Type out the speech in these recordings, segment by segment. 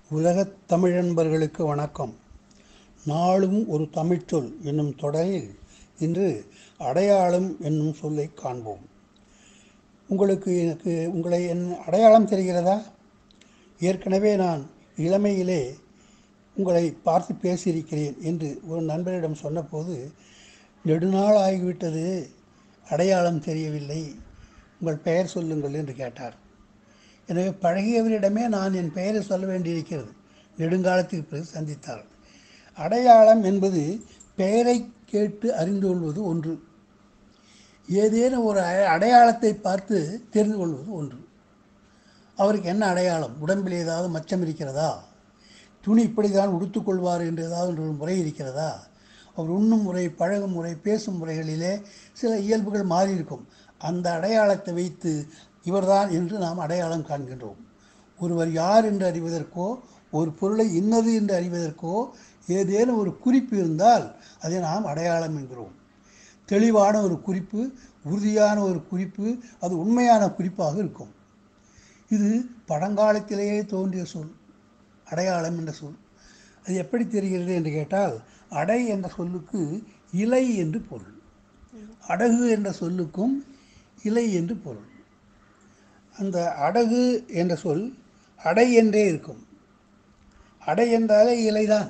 உலகத் தமிழன்பர்களுக்கு வணக்கம் நாளும் ஒரு தமிழ்ச்சொல் என்னும் தொடரில் இன்று அடையாளம் என்னும் சொல்லை காண்போம் உங்களுக்கு எனக்கு உங்களை என் அடையாளம் தெரிகிறதா ஏற்கனவே நான் இளமையிலே உங்களை பார்த்து பேசியிருக்கிறேன் என்று ஒரு நண்பரிடம் சொன்னபோது நெடுநாள் ஆகிவிட்டது அடையாளம் தெரியவில்லை உங்கள் பெயர் சொல்லுங்கள் என்று கேட்டார் எனவே பழகியவரிடமே நான் என் பெயரை சொல்ல வேண்டியிருக்கிறது நெடுங்காலத்துக்கு பிறகு சந்தித்தார் அடையாளம் என்பது பெயரை கேட்டு அறிந்து கொள்வது ஒன்று ஏதேனும் ஒரு அ- அடையாளத்தை பார்த்து தெரிந்து கொள்வது ஒன்று அவருக்கு என்ன அடையாளம் உடம்பில் ஏதாவது மச்சம் இருக்கிறதா துணி இப்படிதான் உடுத்துக்கொள்வார் என்று ஏதாவது ஒரு முறை இருக்கிறதா அவர் உண்ணும் முறை பழகும் முறை பேசும் முறைகளிலே சில இயல்புகள் மாறி இருக்கும் அந்த அடையாளத்தை வைத்து இவர்தான் என்று நாம் அடையாளம் காண்கின்றோம் ஒருவர் யார் என்று அறிவதற்கோ ஒரு பொருளை இன்னது என்று அறிவதற்கோ ஏதேனும் ஒரு குறிப்பு இருந்தால் அதை நாம் அடையாளம் என்கிறோம் தெளிவான ஒரு குறிப்பு உறுதியான ஒரு குறிப்பு அது உண்மையான குறிப்பாக இருக்கும் இது பழங்காலத்திலேயே தோன்றிய சொல் அடையாளம் என்ற சொல் அது எப்படி தெரிகிறது என்று கேட்டால் அடை என்ற சொல்லுக்கு இலை என்று பொருள் அடகு என்ற சொல்லுக்கும் இலை என்று பொருள் அந்த அடகு என்ற சொல் அடை என்றே இருக்கும் அடை என்றாலே இலைதான்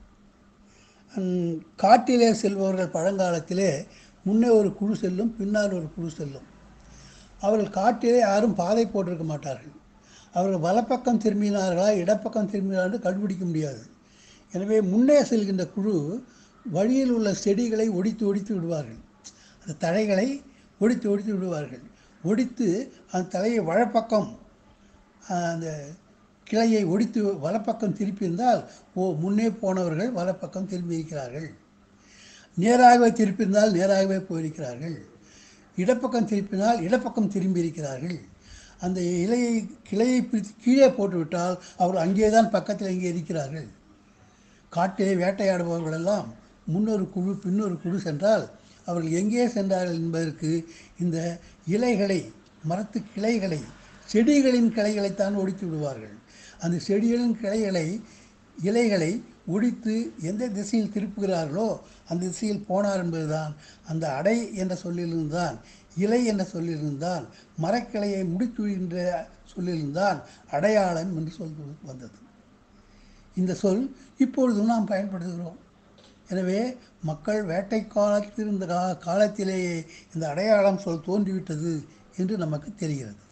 ஹம், காட்டிலே செல்பவர்கள் பழங்காலத்திலே முன்னே ஒரு குழு செல்லும் பின்னால் ஒரு குழு செல்லும் அவர்கள் காட்டிலே யாரும் பாதை போட்டிருக்க மாட்டார்கள் அவர்கள் வலப்பக்கம் திரும்பினார்களா இடப்பக்கம் திரும்பினார்கள் என்று கண்டுபிடிக்க முடியாது எனவே முன்னே செல்கின்ற குழு வழியில் உள்ள செடிகளை ஒடித்து ஒடித்து விடுவார்கள் அந்த தழைகளை ஒடித்து ஒடித்து விடுவார்கள் ஒடித்து அந்த தலையை வலப்பக்கம் ஆஹ், அந்த கிளையை ஒடித்து வலப்பக்கம் திருப்பியிருந்தால் ஓ முன்னே போனவர்கள் வலப்பக்கம் திரும்பி இருக்கிறார்கள் நேராகவே திருப்பியிருந்தால் நேராகவே போயிருக்கிறார்கள் இடப்பக்கம் திருப்பினால் இடப்பக்கம் திரும்பி இருக்கிறார்கள் அந்த இலையை கிளையை பிரித்து கீழே போட்டுவிட்டால் அவர் அங்கே தான் பக்கத்தில் இங்கே இருக்கிறார்கள் காட்டிலே வேட்டையாடுபவர்கள் எல்லாம் முன்னொரு குழு பின்னொரு குழு சென்றால் அவர்கள் எங்கே சென்றார்கள் என்பதற்கு இந்த இலைகளை மரத்து கிளைகளை செடிகளின் கிளைகளைத்தான் ஒடித்து விடுவார்கள் அந்த செடிகளின் கிளைகளை இலைகளை ஒடித்து எந்த திசையில் திருப்புகிறார்களோ அந்த திசையில் போனார் என்பதுதான் அந்த அடை என்ற சொல்லிலிருந்தான் இலை என்ற சொல்லிலிருந்தான் மரக்கிளையை முடித்துவிடுகின்ற சொல்லிலிருந்தான் அடையாளம் என்று சொல் வந்தது இந்த சொல் இப்பொழுதும் நாம் பயன்படுத்துகிறோம் எனவே மக்கள் வேட்டை காலத்தில் இருந்த கா காலத்திலேயே இந்த அடையாளம் சொல் தோன்றிவிட்டது என்று நமக்கு தெரிகிறது